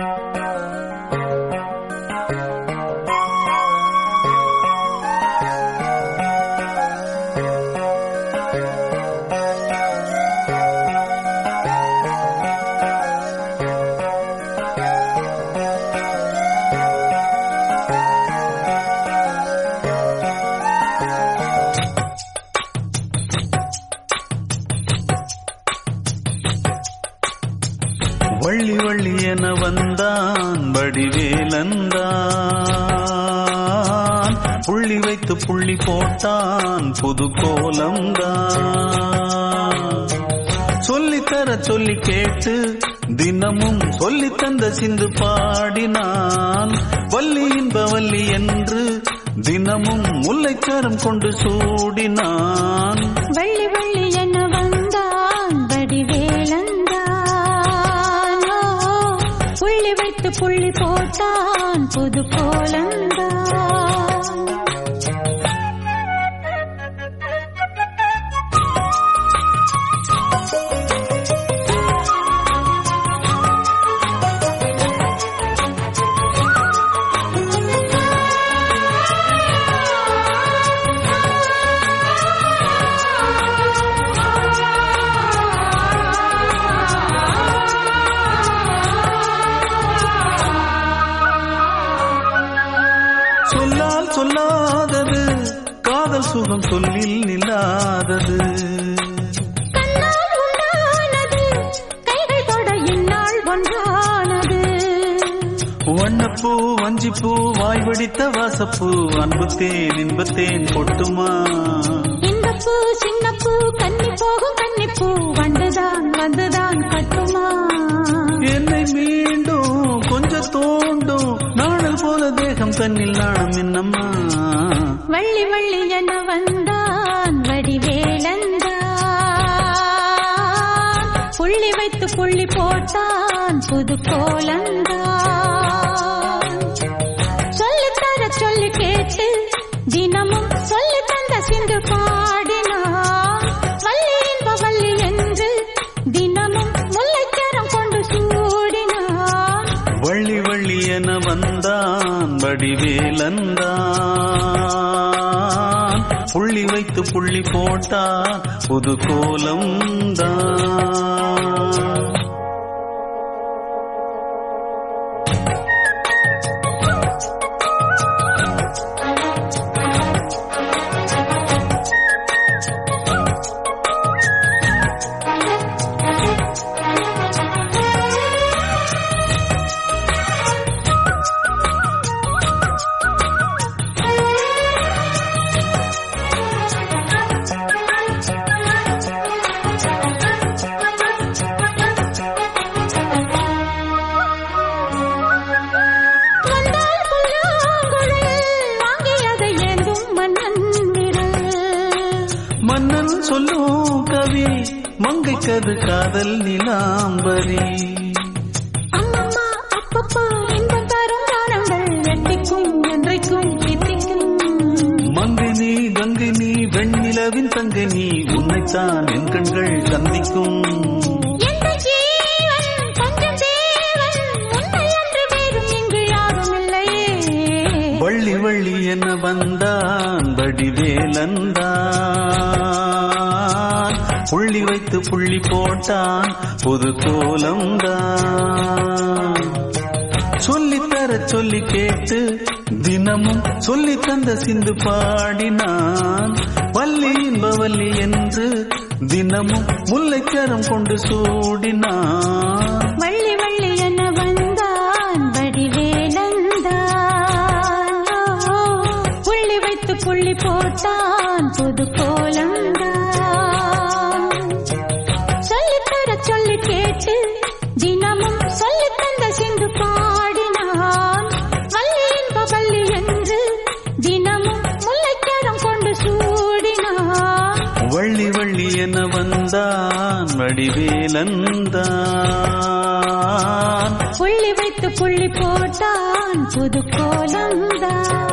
வள்ளி வள்ளி என வந்தான் வடிவேலந்தான் புள்ளி வைத்து புள்ளி போட்டான் புது கோலம்தான் சொல்லித்தர சொல்லி கேட்டு தினமும் சொல்லி தந்த சிந்து பாடினான் வள்ளி இன்ப வள்ளி என்று தினமும் முல்லைக்கரம் கொண்டு சூடினான் வள்ளி வள்ளி என வந்தான் வடிவேலந்தான் ஓ, புள்ளி வைத்து புள்ளி போட்டான் புது கோலந்தான் சொல்லால் சொல்லாதது காதல் சுகம் சொல்லில் நில்லாதது கண்ணால் உண்டானது கைகள் தொட இந்நாள் ஒன்றானது வண்ணப்பூ வஞ்சிப்பூ வாய் வெடித்த வாசப்பூ அன்புத்தேன் இன்பத்தேன் கொட்டுமா இந்த பூ சின்ன பூ கன்னி போகும் கன்னிப்பூ வந்துதான் வந்துதான் கட்டுமா என்னை மீண்டும் கொஞ்சம் தோண்டும் நாணல் போல தேகம் தன்னில் நாணம் என்னம்மா வள்ளி வள்ளி என வந்தான் வடிவேலந்தான் புள்ளி வைத்து புள்ளி போட்டான் புது கோலந்தான் சொல்லித்தர சொல்லி கேட்டு தினமும் சொல்லி தந்த சிந்து பாடினான் வள்ளி இன்ப வள்ளி என்று தினமும் முல்லைக்கரம் கொண்டு சூடினான் வள்ளி வள்ளி என வந்தான் வடிவேலந்தான் புள்ளி வைத்து புள்ளி போட்டான் புது கோலம்தான் வந்தால் புல்லாங்குழல் வாங்கியதை ஏந்தும் மன்னன் விரல் மன்னன் சொல்லும் கவி மங்கைக்கது காதல் நிலாம்பரி அம்மம்மா அப்பப்பா இன்பம் தரும் காலங்கள் எட்டிக்கும் என்றைக்கும் எட்டிக்கும் மங்கினி கங்கினி வெண்ணிலவின் தங்கினி உன்னைத்தான் என் கண்கள் சந்திக்கும் எந்த ஜீவன் கொஞ்சம் தேவன் உன்னை அன்று வேறும் இங்கு யாரும் இல்லையே வள்ளி வள்ளி என வந்தான் வடிவேலந்தான் புள்ளி வைத்து புள்ளி போட்டான் புது கோலம்தான் சொல்லித்தர சொல்லி கேட்டு தினமும் சொல்லி தந்த சிந்து பாடினான் வள்ளி இன்ப வள்ளி என்று தினமும் முல்லைக்கரம் கொண்டு சூடினான் வள்ளி வள்ளி என வந்தான் வடிவேலந்தான் ஓ, புள்ளி வைத்து புள்ளி போட்டான் புது கோலந்தான் சொல்லித்தர சொல்லி கேட்டு தினமும் சொல்லி தந்த சிந்து பாடினான் வள்ளி இன்ப வள்ளி என்று தினமும் முல்லைக்கரம் கொண்டு சூடினான் வள்ளி வள்ளி என வந்தான் வடிவேலந்தான் புள்ளி வைத்து புள்ளி போட்டான் புது கோலந்தான்